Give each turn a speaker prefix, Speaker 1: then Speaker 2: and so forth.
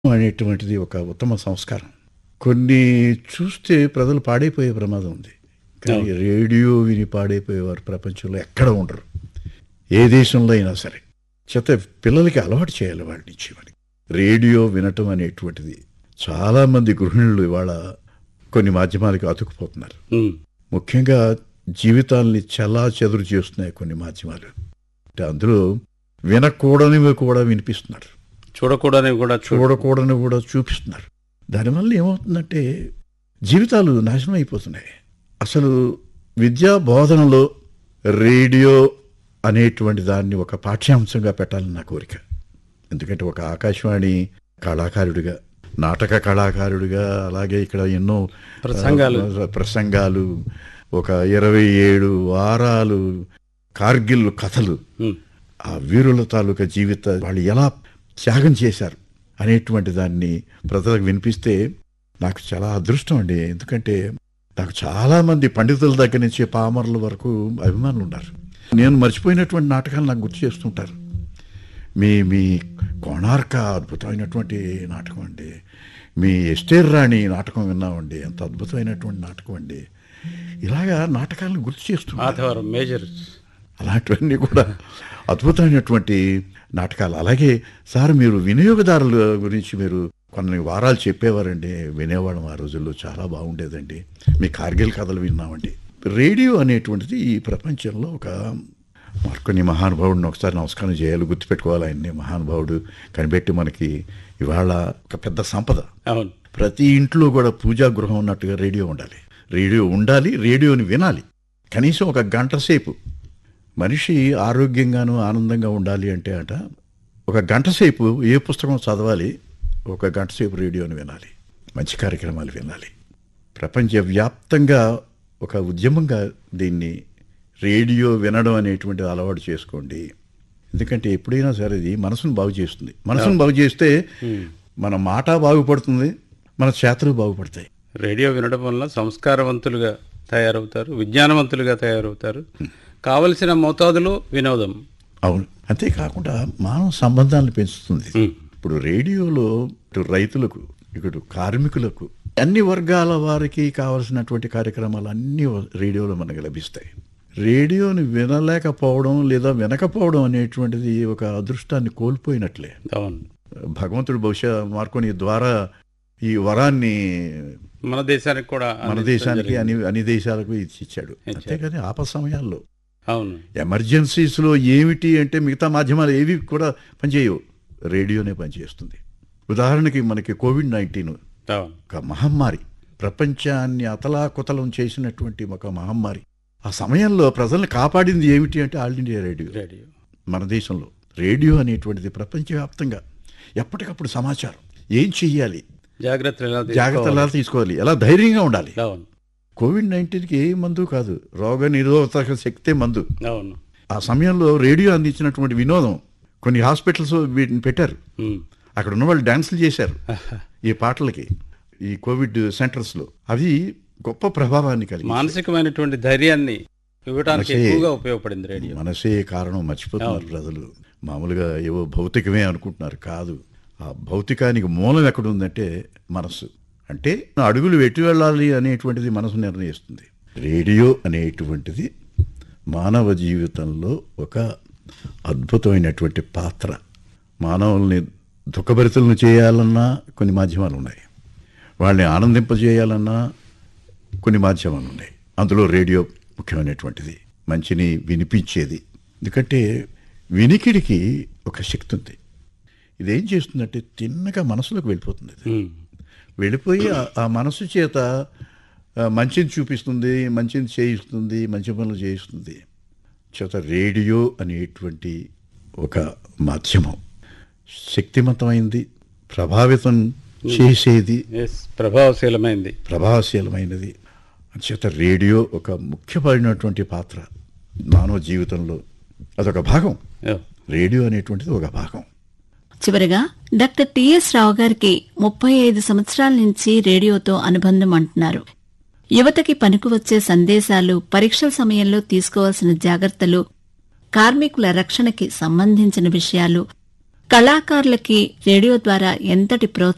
Speaker 1: అనేటువంటిది ఒక ఉత్తమ సంస్కారం కొన్ని చూస్తే ప్రజలు పాడైపోయే ప్రమాదం ఉంది కానీ రేడియో విని పాడైపోయేవారు ప్రపంచంలో ఎక్కడ ఉండరు ఏ దేశంలో అయినా సరే చేత పిల్లలకి అలవాటు చేయాలి వాళ్ళ నుంచి మరి రేడియో వినటం అనేటువంటిది చాలామంది గృహిణులు ఇవాళ కొన్ని మాధ్యమాలకు అతుకుపోతున్నారు
Speaker 2: ఉమ్.
Speaker 1: ముఖ్యంగా జీవితాల్ని చలా చెదురు చేస్తున్నాయి కొన్ని మాధ్యమాలు అంటే అందులో వినకూడనివి కూడా వినిపిస్తున్నారు
Speaker 2: చూడకూడనివి కూడా చూడ
Speaker 1: చూడకూడని కూడా చూపిస్తున్నారు దానివల్ల ఏమవుతుందంటే జీవితాలు నాశనం అయిపోతున్నాయి అసలు విద్యా బోధనలో రేడియో అనేటువంటి దాన్ని ఒక పాఠ్యాంశంగా పెట్టాలని నా కోరిక ఎందుకంటే ఒక ఆకాశవాణి కళాకారుడిగా నాటక కళాకారుడిగా అలాగే ఇక్కడ ఎన్నో
Speaker 2: ప్రసంగాలు.
Speaker 1: ఆ, ప్రసంగాలు ఒక ఇరవై ఏడు వారాలు కార్గిల్ కథలు
Speaker 2: ఉమ్.
Speaker 1: ఆ వీరుల తాలూకా జీవిత వాళ్ళు ఎలా త్యాగం చేశారు అనేటువంటి దాన్ని ప్రజలకు వినిపిస్తే నాకు చాలా అదృష్టం అండి ఎందుకంటే నాకు చాలా మంది పండితుల దగ్గర నుంచి పామర్ల వరకు అభిమానులు ఉన్నారు నేను మర్చిపోయినటువంటి నాటకాలు నాకు గుర్తు చేస్తుంటారు మీ మీ కోణార్క అద్భుతమైనటువంటి నాటకం అండి మీ ఎస్టేర్ రాణి నాటకం విన్నామండి ఎంత అద్భుతమైనటువంటి నాటకం అండి ఇలాగా నాటకాలను గుర్తు చేస్తుంటారు
Speaker 2: ఆదివారం మేజర్
Speaker 1: అలాంటివన్నీ కూడా అద్భుతమైనటువంటి నాటకాలు అలాగే సార్ మీరు వినియోగదారుల గురించి మీరు కొన్ని వారాలు చెప్పేవారండి వినేవాళ్ళం ఆ రోజుల్లో చాలా బాగుండేదండి మీ కార్గిల్ కథలు విన్నామండి రేడియో అనేటువంటిది ఈ ప్రపంచంలో ఒక మార్కొని మహానుభావుడిని ఒకసారి నమస్కారం చేయాలి గుర్తుపెట్టుకోవాలి ఆయన్ని మహానుభావుడు కనిపెట్టి మనకి ఇవాళ ఒక పెద్ద సంపద
Speaker 2: అవును
Speaker 1: ప్రతి ఇంట్లో కూడా పూజా గృహం ఉన్నట్టుగా రేడియో ఉండాలి రేడియో ఉండాలి రేడియోని వినాలి కనీసం ఒక గంట సేపు మనిషి ఆరోగ్యంగాను ఆనందంగా ఉండాలి అంటే అట ఒక గంట సేపు ఏ పుస్తకం చదవాలి ఒక గంట సేపు రేడియోని వినాలి మంచి కార్యక్రమాలు వినాలి ప్రపంచవ్యాప్తంగా ఒక ఉద్యమంగా దీన్ని రేడియో వినడం అనేటువంటిది అలవాటు చేసుకోండి ఎందుకంటే ఎప్పుడైనా సరే ఇది మనసును బాగు చేస్తుంది మనసును బాగు చేస్తే మన మాట బాగుపడుతుంది మన చేతలు బాగుపడతాయి
Speaker 2: రేడియో వినడం వల్ల సంస్కారవంతులుగా తయారవుతారు విజ్ఞానవంతులుగా తయారవుతారు కావలసిన మోతాదులో వినోదం
Speaker 1: అవును అంతేకాకుండా మానవ సంబంధాలను పెంచుతుంది ఇది.
Speaker 2: ఉమ్.
Speaker 1: ఇప్పుడు రేడియోలో ఇటు రైతులకు ఇటు కార్మికులకు అన్ని వర్గాల వారికి కావలసినటువంటి కార్యక్రమాలు అన్ని రేడియోలో మనకు లభిస్తాయి రేడియోని వినలేకపోవడం లేదా వినకపోవడం అనేటువంటిది ఒక అదృష్టాన్ని కోల్పోయినట్లే
Speaker 2: అవును
Speaker 1: భగవంతుడు బహుశా మార్కొని ద్వారా ఈ వరాన్ని
Speaker 2: మన దేశానికి కూడా
Speaker 1: మన
Speaker 2: అందించడం
Speaker 1: దేశానికి
Speaker 2: జరిగింది.
Speaker 1: అని అన్ని దేశాలకు ఇచ్చి ఇచ్చాడు
Speaker 2: ఇచ్చాడు.
Speaker 1: అంతేకాని ఆప సమయాల్లో
Speaker 2: అవును
Speaker 1: ఎమర్జెన్సీస్లో ఏమిటి అంటే మిగతా మాధ్యమాలు ఏవి కూడా పనిచేయవు రేడియోనే పనిచేస్తుంది ఉదాహరణకి మనకి కోవిడ్ నైన్టీన్
Speaker 2: అవును
Speaker 1: ఒక మహమ్మారి ప్రపంచాన్ని అతలాకుతలం చేసినటువంటి ఒక మహమ్మారి ఆ సమయంలో ప్రజల్ని కాపాడింది ఏమిటి అంటే ఆల్ ఇండియా రేడియో
Speaker 2: రేడియో
Speaker 1: మన దేశంలో రేడియో అనేటువంటిది ప్రపంచవ్యాప్తంగా ఎప్పటికప్పుడు సమాచారం ఏం చెయ్యాలి
Speaker 2: జాగ్రత్తలు ఎలా
Speaker 1: జాగ్రత్తలు ఎలా
Speaker 2: తీసుకోవాలి?
Speaker 1: తీసుకోవాలి ఎలా ధైర్యంగా ఉండాలి
Speaker 2: అవును
Speaker 1: కోవిడ్ నైన్టీన్కి ఏ మందు కాదు రోగ నిరోధక శక్తే మందు
Speaker 2: అవును
Speaker 1: ఆ సమయంలో రేడియో అందించినటువంటి వినోదం కొన్ని హాస్పిటల్స్ వీటిని పెట్టారు
Speaker 2: ఉమ్.
Speaker 1: అక్కడ ఉన్న వాళ్ళు డాన్సులు చేశారు ఈ పాటలకి ఈ కోవిడ్ సెంటర్స్లో అవి గొప్ప ప్రభావాన్ని కలిగి
Speaker 2: మానసికమైనటువంటి ధైర్యాన్ని ఇవ్వడానికి
Speaker 1: మనసే-
Speaker 2: ఎక్కువగా ఉపయోగపడింది రేడియో
Speaker 1: మనసే కారణం మర్చిపోతున్నారు ప్రజలు మామూలుగా ఏవో భౌతికమే అనుకుంటున్నారు కాదు ఆ భౌతికానికి మూలం ఎక్కడుందంటే మనసు అంటే అడుగులు ఎటు వెళ్ళాలి అనేటువంటిది మనసు నిర్ణయిస్తుంది రేడియో అనేటువంటిది మానవ జీవితంలో ఒక అద్భుతమైనటువంటి పాత్ర మానవుల్ని దుఃఖభరితులను చేయాలన్నా కొన్ని మాధ్యమాలు ఉన్నాయి వాళ్ళని ఆనందింపజేయాలన్నా కొన్ని మాధ్యమాలు ఉన్నాయి అందులో రేడియో ముఖ్యమైనటువంటిది మంచిని వినిపించేది ఎందుకంటే వినికిడికి ఒక శక్తి ఉంది ఇదేం చేస్తుందంటే తిన్నగా మనసులోకి వెళ్ళిపోతుంది ఇది.
Speaker 2: ఉమ్.
Speaker 1: వెళ్ళిపోయి ఆ- ఆ మనసు చేత ఆ, మంచిని చూపిస్తుంది మంచిని చేయిస్తుంది మంచి పనులు చేయిస్తుంది చేత రేడియో అనేటువంటి ఒక మాధ్యమం శక్తివంతమైంది ప్రభావితం చేసేది
Speaker 2: ఎస్ ప్రభావశీలమైంది
Speaker 1: ప్రభావశీలమైనది చేత రేడియో ఒక ముఖ్యమైనటువంటి పాత్ర మానవ జీవితంలో అదొక భాగం
Speaker 2: యో.
Speaker 1: రేడియో అనేటువంటిది ఒక భాగం
Speaker 3: చివరగా డాక్టర్ టిఎస్ రావు గారికి ముప్పై ఐదు సంవత్సరాల నుంచి రేడియోతో అనుబంధం అంటున్నారు యువతకి పనికి వచ్చే సందేశాలు పరీక్షల సమయంలో తీసుకోవాల్సిన జాగ్రత్తలు కార్మికుల రక్షణకి సంబంధించిన విషయాలు కళాకారులకి రేడియో ద్వారా ఎంతటి ప్రోత్సాహం